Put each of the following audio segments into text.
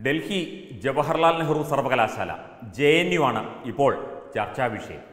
ഡൽഹി ജവഹർലാൽ നെഹ്റു സർവകലാശാല J N U ആണ് ഇപ്പോൾ ചർച്ചാ വിഷയം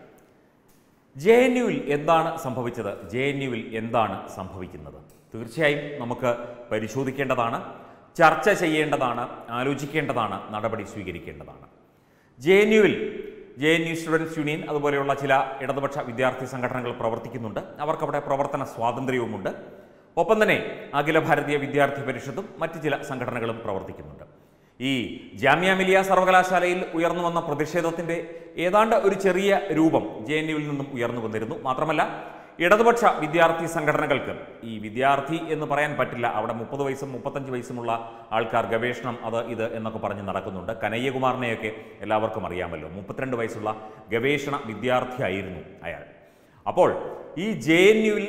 ജെ എൻ യുവിൽ എന്താണ് സംഭവിച്ചത് ജെ എൻ യുവിൽ എന്താണ് സംഭവിക്കുന്നത് തീർച്ചയായും നമുക്ക് പരിശോധിക്കേണ്ടതാണ് ചർച്ച ചെയ്യേണ്ടതാണ് ആലോചിക്കേണ്ടതാണ് നടപടി സ്വീകരിക്കേണ്ടതാണ് ജെ എൻ യുവിൽ J N U students union അതുപോലെയുള്ള ചില ഇടതുപക്ഷ വിദ്യാർത്ഥി സംഘടനകൾ പ്രവർത്തിക്കുന്നുണ്ട് അവർക്കവിടെ പ്രവർത്തന സ്വാതന്ത്ര്യവുമുണ്ട് ഒപ്പം തന്നെ അഖില ഭാരതീയ വിദ്യാർത്ഥി പരിഷത്തും മറ്റ് ചില സംഘടനകളും പ്രവർത്തിക്കുന്നുണ്ട് ഈ ജാമ്യ മിലിയ സർവകലാശാലയിൽ ഉയർന്നു വന്ന പ്രതിഷേധത്തിന്റെ ഏതാണ്ട് ഒരു ചെറിയ രൂപം ജെ എൻ യുവിൽ നിന്നും ഉയർന്നു വന്നിരുന്നു മാത്രമല്ല ഇടതുപക്ഷ വിദ്യാർത്ഥി സംഘടനകൾക്ക് ഈ വിദ്യാർത്ഥി എന്ന് പറയാൻ പറ്റില്ല അവിടെ മുപ്പത് വയസ്സും മുപ്പത്തഞ്ച് വയസ്സുമുള്ള ആൾക്കാർ ഗവേഷണം അത് ഇത് എന്നൊക്കെ പറഞ്ഞ് നടക്കുന്നുണ്ട് കനയ്യകുമാറിനെയൊക്കെ എല്ലാവർക്കും അറിയാമല്ലോ മുപ്പത്തിരണ്ട് വയസ്സുള്ള ഗവേഷണ വിദ്യാർത്ഥിയായിരുന്നു അയാൾ അപ്പോൾ ഈ ജെ എൻ യുവിൽ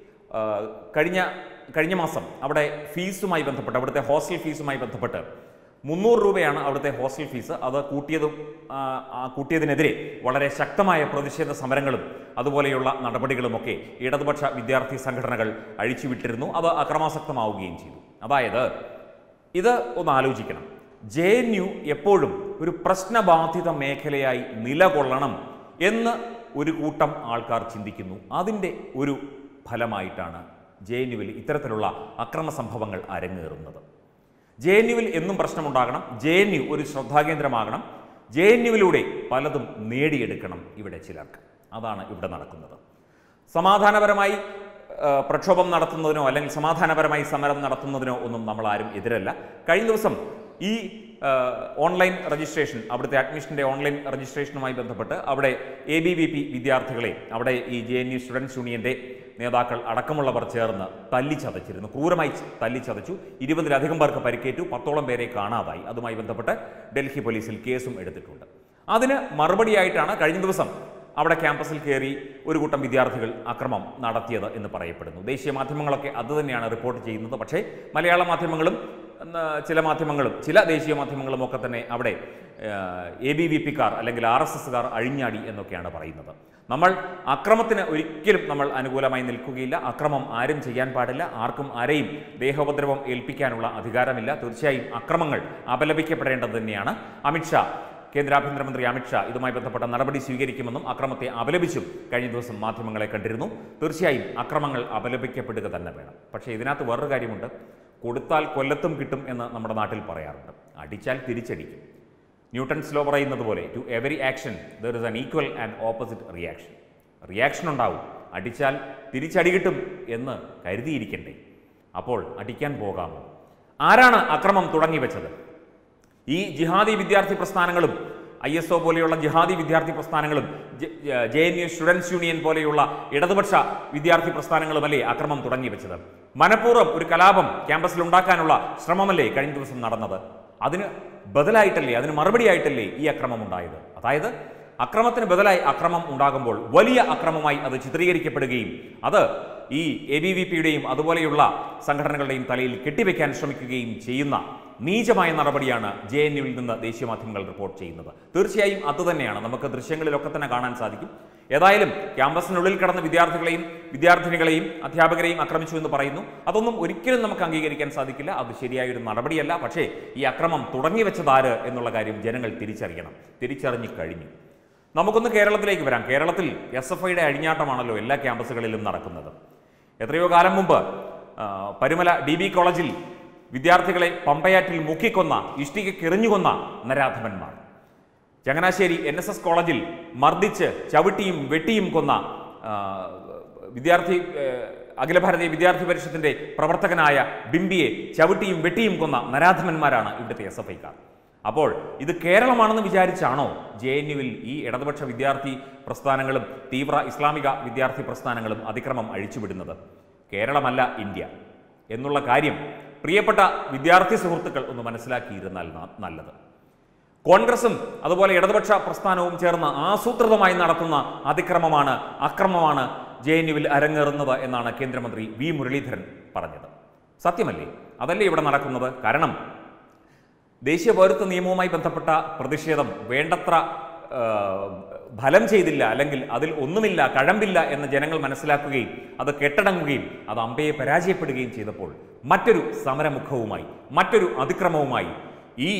കഴിഞ്ഞ കഴിഞ്ഞ മാസം അവിടെ ഫീസുമായി ബന്ധപ്പെട്ട് അവിടുത്തെ ഹോസ്റ്റൽ ഫീസുമായി ബന്ധപ്പെട്ട് മുന്നൂറ് രൂപയാണ് അവിടുത്തെ ഹോസ്റ്റൽ ഫീസ് അത് കൂട്ടിയതും ആ, ആ കൂട്ടിയതിനെതിരെ വളരെ ശക്തമായ പ്രതിഷേധ സമരങ്ങളും അതുപോലെയുള്ള നടപടികളുമൊക്കെ ഇടതുപക്ഷ വിദ്യാർത്ഥി സംഘടനകൾ അഴിച്ചുവിട്ടിരുന്നു അത് അക്രമാസക്തമാവുകയും ചെയ്തു അതായത് ഇത് ഒന്ന് ആലോചിക്കണം ജെ എൻ യു എപ്പോഴും ഒരു പ്രശ്നബാധിത മേഖലയായി നിലകൊള്ളണം എന്ന് ഒരു കൂട്ടം ആൾക്കാർ ചിന്തിക്കുന്നു അതിൻ്റെ ഒരു ഫലമായിട്ടാണ് ജെ എൻ യുവിൽ ഇത്തരത്തിലുള്ള അക്രമ സംഭവങ്ങൾ അരങ്ങേറുന്നത് ജെ എൻ യുവിൽ എന്നും പ്രശ്നമുണ്ടാകണം ജെ എൻ യു ഒരു ശ്രദ്ധാകേന്ദ്രമാകണം ജെ എൻ യുവിലൂടെ പലതും നേടിയെടുക്കണം ഇവിടെ ചിലർക്ക് അതാണ് ഇവിടെ നടക്കുന്നത് സമാധാനപരമായി ആ, പ്രക്ഷോഭം നടത്തുന്നതിനോ അല്ലെങ്കിൽ സമാധാനപരമായി സമരം നടത്തുന്നതിനോ ഒന്നും നമ്മൾ ആരും എതിരല്ല കഴിഞ്ഞ ദിവസം ഈ ആ, ഓൺലൈൻ രജിസ്ട്രേഷൻ അവിടുത്തെ അഡ്മിഷൻ്റെ ഓൺലൈൻ രജിസ്ട്രേഷനുമായി ബന്ധപ്പെട്ട് അവിടെ എ ബി വി പി വിദ്യാർത്ഥികളെ അവിടെ ഈ ജെ എൻ യു സ്റ്റുഡൻസ് യൂണിയൻ്റെ നേതാക്കൾ അടക്കമുള്ളവർ ചേർന്ന് തല്ലിച്ചതച്ചിരുന്നു ക്രൂരമായി തല്ലിച്ചതച്ചു ഇരുപതിലധികം പേർക്ക് പരിക്കേറ്റു പത്തോളം പേരെ കാണാതായി അതുമായി ബന്ധപ്പെട്ട് ഡൽഹി പോലീസിൽ കേസും എടുത്തിട്ടുണ്ട് അതിന് മറുപടിയായിട്ടാണ് കഴിഞ്ഞ ദിവസം അവിടെ ക്യാമ്പസിൽ കയറി ഒരു കൂട്ടം വിദ്യാർത്ഥികൾ അക്രമം നടത്തിയത് എന്ന് പറയപ്പെടുന്നു ദേശീയ മാധ്യമങ്ങളൊക്കെ അത് തന്നെയാണ് റിപ്പോർട്ട് ചെയ്യുന്നത് പക്ഷേ മലയാള മാധ്യമങ്ങളും ഉം, ചില മാധ്യമങ്ങളും ചില ദേശീയ മാധ്യമങ്ങളും ഒക്കെ തന്നെ അവിടെ എ ബി വി പിക്കാർ അല്ലെങ്കിൽ ആർ എസ് എസ്സുകാർ അഴിഞ്ഞാടി എന്നൊക്കെയാണ് പറയുന്നത് നമ്മൾ അക്രമത്തിന് ഒരിക്കലും നമ്മൾ അനുകൂലമായി നിൽക്കുകയില്ല അക്രമം ആരും ചെയ്യാൻ പാടില്ല ആർക്കും ആരെയും ദേഹോപദ്രവം ഏൽപ്പിക്കാനുള്ള അധികാരമില്ല തീർച്ചയായും അക്രമങ്ങൾ അപലപിക്കപ്പെടേണ്ടത് തന്നെയാണ് അമിത്ഷാ കേന്ദ്ര ആഭ്യന്തരമന്ത്രി അമിത്ഷാ ഇതുമായി ബന്ധപ്പെട്ട നടപടി സ്വീകരിക്കുമെന്നും അക്രമത്തെ അപലപിച്ചും കഴിഞ്ഞ ദിവസം മാധ്യമങ്ങളെ കണ്ടിരുന്നു തീർച്ചയായും അക്രമങ്ങൾ അപലപിക്കപ്പെടുക തന്നെ വേണം പക്ഷേ ഇതിനകത്ത് വേറൊരു കാര്യമുണ്ട് കൊടുത്താൽ കൊല്ലത്തും കിട്ടും എന്ന് നമ്മുടെ നാട്ടിൽ പറയാറുണ്ട് അടിച്ചാൽ തിരിച്ചടിക്കും ന്യൂട്ടൺസ് ലോ പറയുന്നത് പോലെ to every action there is an equal and opposite reaction reaction ഉണ്ടാവും അടിച്ചാൽ തിരിച്ചടി കിട്ടും എന്ന് കരുതിയിരിക്കണ്ടേ അപ്പോൾ അടിക്കാൻ പോകാമോ ആരാണ് അക്രമം തുടങ്ങി വെച്ചത് ഈ ജിഹാദി വിദ്യാർത്ഥി പ്രസ്ഥാനങ്ങളും ഐ എസ് ഒ പോലെയുള്ള ജിഹാദി വിദ്യാർത്ഥി പ്രസ്ഥാനങ്ങളും J N U students union പോലെയുള്ള ഇടതുപക്ഷ വിദ്യാർത്ഥി പ്രസ്ഥാനങ്ങളുമല്ലേ അക്രമം തുടങ്ങി വെച്ചത് മനഃപൂർവ്വം ഒരു കലാപം ക്യാമ്പസിൽ ഉണ്ടാക്കാനുള്ള ശ്രമമല്ലേ കഴിഞ്ഞ ദിവസം നടന്നത് അതിന് ബദലായിട്ടല്ലേ അതിന് മറുപടിയായിട്ടല്ലേ ഈ അക്രമം ഉണ്ടായത് അതായത് അക്രമത്തിന് ബദലായി അക്രമം ഉണ്ടാകുമ്പോൾ വലിയ അക്രമമായി അത് ചിത്രീകരിക്കപ്പെടുകയും അത് ഈ എ ബി വി പിയുടെയും അതുപോലെയുള്ള സംഘടനകളുടെയും തലയിൽ കെട്ടിവെക്കാൻ ശ്രമിക്കുകയും ചെയ്യുന്ന നീചമായ നടപടിയാണ് ജെ എൻ യുവിൽ നിന്ന് ദേശീയ മാധ്യമങ്ങൾ റിപ്പോർട്ട് ചെയ്യുന്നത് തീർച്ചയായും അതുതന്നെയാണ് നമുക്ക് ദൃശ്യങ്ങളിലൊക്കെ തന്നെ കാണാൻ സാധിക്കും ഏതായാലും ക്യാമ്പസിനുള്ളിൽ കിടന്ന വിദ്യാർത്ഥികളെയും വിദ്യാർത്ഥിനികളെയും അധ്യാപകരെയും ആക്രമിച്ചു എന്ന് പറയുന്നു അതൊന്നും ഒരിക്കലും നമുക്ക് അംഗീകരിക്കാൻ സാധിക്കില്ല അത് ശരിയായ ഒരു നടപടിയല്ല പക്ഷേ ഈ അക്രമം തുടങ്ങി വെച്ചതാര് എന്നുള്ള കാര്യം ജനങ്ങൾ തിരിച്ചറിയണം തിരിച്ചറിഞ്ഞു കഴിഞ്ഞു നമുക്കൊന്ന് കേരളത്തിലേക്ക് വരാം കേരളത്തിൽ എസ് എഫ് ഐയുടെ അഴിഞ്ഞാട്ടമാണല്ലോ എല്ലാ ക്യാമ്പസുകളിലും നടക്കുന്നത് എത്രയോ കാലം മുമ്പ് ആ, പരുമല ഡി ബി കോളേജിൽ വിദ്യാർത്ഥികളെ പമ്പയാറ്റിൽ മുക്കിക്കൊന്ന ഇഷ്ടികയ്ക്ക് എറിഞ്ഞുകൊന്ന നരാധമന്മാർ ചങ്ങനാശ്ശേരി എൻ എസ് എസ് കോളേജിൽ മർദ്ദിച്ച് ചവിട്ടിയും വെട്ടിയും കൊന്ന ആ, വിദ്യാർത്ഥി ഏ, അഖില ഭാരതീയ വിദ്യാർത്ഥി പരിഷത്തിന്റെ പ്രവർത്തകനായ ബിംബിയെ ചവിട്ടിയും വെട്ടിയും കൊന്ന നരാധമന്മാരാണ് ഇവിടുത്തെ എസ് എഫ് ഐക്കാർ അപ്പോൾ ഇത് കേരളമാണെന്ന് വിചാരിച്ചാണോ ജെ എൻ യുവിൽ ഈ ഇടതുപക്ഷ വിദ്യാർത്ഥി പ്രസ്ഥാനങ്ങളും തീവ്ര ഇസ്ലാമിക വിദ്യാർത്ഥി പ്രസ്ഥാനങ്ങളും അതിക്രമം അഴിച്ചുവിടുന്നത് കേരളമല്ല ഇന്ത്യ എന്നുള്ള കാര്യം പ്രിയപ്പെട്ട വിദ്യാർത്ഥി സുഹൃത്തുക്കൾ ഒന്ന് മനസ്സിലാക്കിയിരുന്നാൽ ന- നല്ലത് കോൺഗ്രസും അതുപോലെ ഇടതുപക്ഷ പ്രസ്ഥാനവും ചേർന്ന് ആസൂത്രിതമായി നടത്തുന്ന അതിക്രമമാണ് അക്രമമാണ് ജെ എൻ യുവിൽ അരങ്ങേറുന്നത് എന്നാണ് കേന്ദ്രമന്ത്രി വി മുരളീധരൻ പറഞ്ഞത് സത്യമല്ലേ അതല്ലേ ഇവിടെ നടക്കുന്നത് കാരണം ദേശീയ പൗരത്വ നിയമവുമായി ബന്ധപ്പെട്ട പ്രതിഷേധം വേണ്ടത്ര ആ, ഫലം ചെയ്തില്ല അല്ലെങ്കിൽ അതിൽ ഒന്നുമില്ല കഴമ്പില്ല എന്ന് ജനങ്ങൾ മനസ്സിലാക്കുകയും അത് കെട്ടടങ്ങുകയും അത് അമ്പയെ പരാജയപ്പെടുകയും ചെയ്തപ്പോൾ മറ്റൊരു സമരമുഖവുമായി മറ്റൊരു അതിക്രമവുമായി ഈ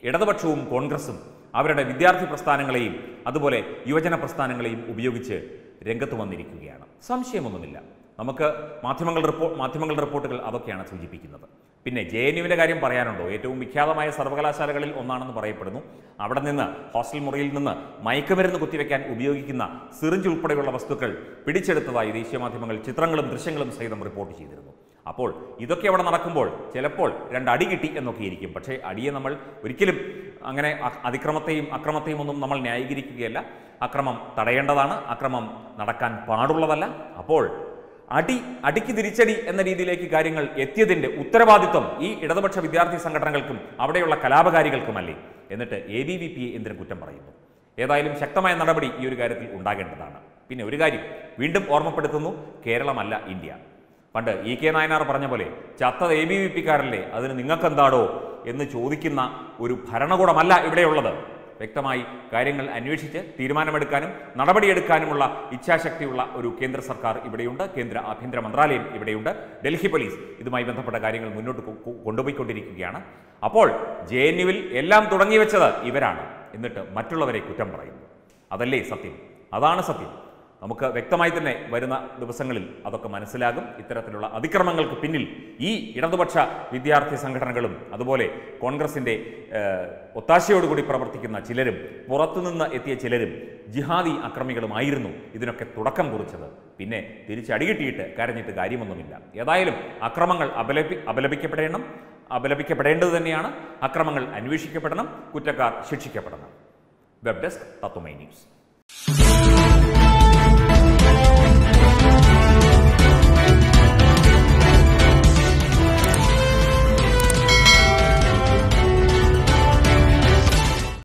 ഇടതുപക്ഷവും കോൺഗ്രസും അവരുടെ വിദ്യാർത്ഥി പ്രസ്ഥാനങ്ങളെയും അതുപോലെ യുവജന പ്രസ്ഥാനങ്ങളെയും ഉപയോഗിച്ച് രംഗത്ത് വന്നിരിക്കുകയാണ് സംശയമൊന്നുമില്ല നമുക്ക് മാധ്യമങ്ങൾ റിപ്പോർട്ട് മാധ്യമങ്ങളുടെ റിപ്പോർട്ടുകൾ അതൊക്കെയാണ് സൂചിപ്പിക്കുന്നത് പിന്നെ ജെ എൻ യുവിൻ്റെ കാര്യം പറയാനുണ്ടോ ഏറ്റവും വിഖ്യാതമായ സർവകലാശാലകളിൽ ഒന്നാണെന്ന് പറയപ്പെടുന്നു അവിടെ നിന്ന് ഹോസ്റ്റൽ മുറിയിൽ നിന്ന് മയക്കുമരുന്ന് കുത്തിവെക്കാൻ ഉപയോഗിക്കുന്ന സിറിഞ്ച് ഉൾപ്പെടെയുള്ള വസ്തുക്കൾ പിടിച്ചെടുത്തതായി ദേശീയ മാധ്യമങ്ങൾ ചിത്രങ്ങളും ദൃശ്യങ്ങളും സഹിതം റിപ്പോർട്ട് ചെയ്തിരുന്നു അപ്പോൾ ഇതൊക്കെ അവിടെ നടക്കുമ്പോൾ ചിലപ്പോൾ രണ്ട് അടി കിട്ടി എന്നൊക്കെ ഇരിക്കും പക്ഷേ അടിയെ നമ്മൾ ഒരിക്കലും അങ്ങനെ അ- അതിക്രമത്തെയും അക്രമത്തെയും ഒന്നും നമ്മൾ ന്യായീകരിക്കുകയല്ല അക്രമം തടയേണ്ടതാണ് അക്രമം നടക്കാൻ പാടുള്ളതല്ല അപ്പോൾ അടി അടിക്ക് തിരിച്ചടി എന്ന രീതിയിലേക്ക് കാര്യങ്ങൾ എത്തിയതിൻ്റെ ഉത്തരവാദിത്വം ഈ ഇടതുപക്ഷ വിദ്യാർത്ഥി സംഘടനകൾക്കും അവിടെയുള്ള കലാപകാരികൾക്കുമല്ലേ എന്നിട്ട് എ ബി വി പിയെ എന്തിനു കുറ്റം പറയുന്നു ഏതായാലും ശക്തമായ നടപടി ഈ ഒരു കാര്യത്തിൽ ഉണ്ടാകേണ്ടതാണ് പിന്നെ ഒരു കാര്യം വീണ്ടും ഓർമ്മപ്പെടുത്തുന്നു കേരളമല്ല ഇന്ത്യ പണ്ട് ഇ കെ നായനാർ പറഞ്ഞ പോലെ ചത്തത് എ ബി വി പിക്കാരല്ലേ അതിന് നിങ്ങൾക്കെന്താടോ എന്ന് ചോദിക്കുന്ന ഒരു ഭരണകൂടമല്ല ഇവിടെയുള്ളത് വ്യക്തമായി കാര്യങ്ങൾ അന്വേഷിച്ച് തീരുമാനമെടുക്കാനും നടപടിയെടുക്കാനുമുള്ള ഇച്ഛാശക്തിയുള്ള ഒരു കേന്ദ്ര സർക്കാർ ഇവിടെയുണ്ട് കേന്ദ്ര ആഭ്യന്തര മന്ത്രാലയം ഇവിടെയുണ്ട് ഡൽഹി പോലീസ് ഇതുമായി ബന്ധപ്പെട്ട കാര്യങ്ങൾ മുന്നോട്ട് കൊ- കൊ- കൊണ്ടുപോയിക്കൊണ്ടിരിക്കുകയാണ് അപ്പോൾ ജെ എൻ യുവിൽ എല്ലാം തുടങ്ങി വെച്ചത് ഇവരാണ് എന്നിട്ട് മറ്റുള്ളവരെ കുറ്റം പറയുന്നു അതല്ലേ സത്യം അതാണ് സത്യം നമുക്ക് വ്യക്തമായി തന്നെ വരുന്ന ദിവസങ്ങളിൽ അതൊക്കെ മനസ്സിലാകും ഇത്തരത്തിലുള്ള അതിക്രമങ്ങൾക്ക് പിന്നിൽ ഈ ഇടതുപക്ഷ വിദ്യാർത്ഥി സംഘടനകളും അതുപോലെ കോൺഗ്രസിൻ്റെ ഏഹ്, ഒത്താശയോടുകൂടി പ്രവർത്തിക്കുന്ന ചിലരും പുറത്തുനിന്ന് എത്തിയ ചിലരും ജിഹാദി അക്രമികളുമായിരുന്നു ഇതിനൊക്കെ തുടക്കം കുറിച്ചത് പിന്നെ തിരിച്ചടികിട്ടിയിട്ട് കരഞ്ഞിട്ട് കാര്യമൊന്നുമില്ല ഏതായാലും അക്രമങ്ങൾ അപലപി അപലപിക്കപ്പെടണം അപലപിക്കപ്പെടേണ്ടത് തന്നെയാണ് അക്രമങ്ങൾ അന്വേഷിക്കപ്പെടണം കുറ്റക്കാർ ശിക്ഷിക്കപ്പെടണം വെബ് ഡെസ്ക് തത്വമൈ ന്യൂസ്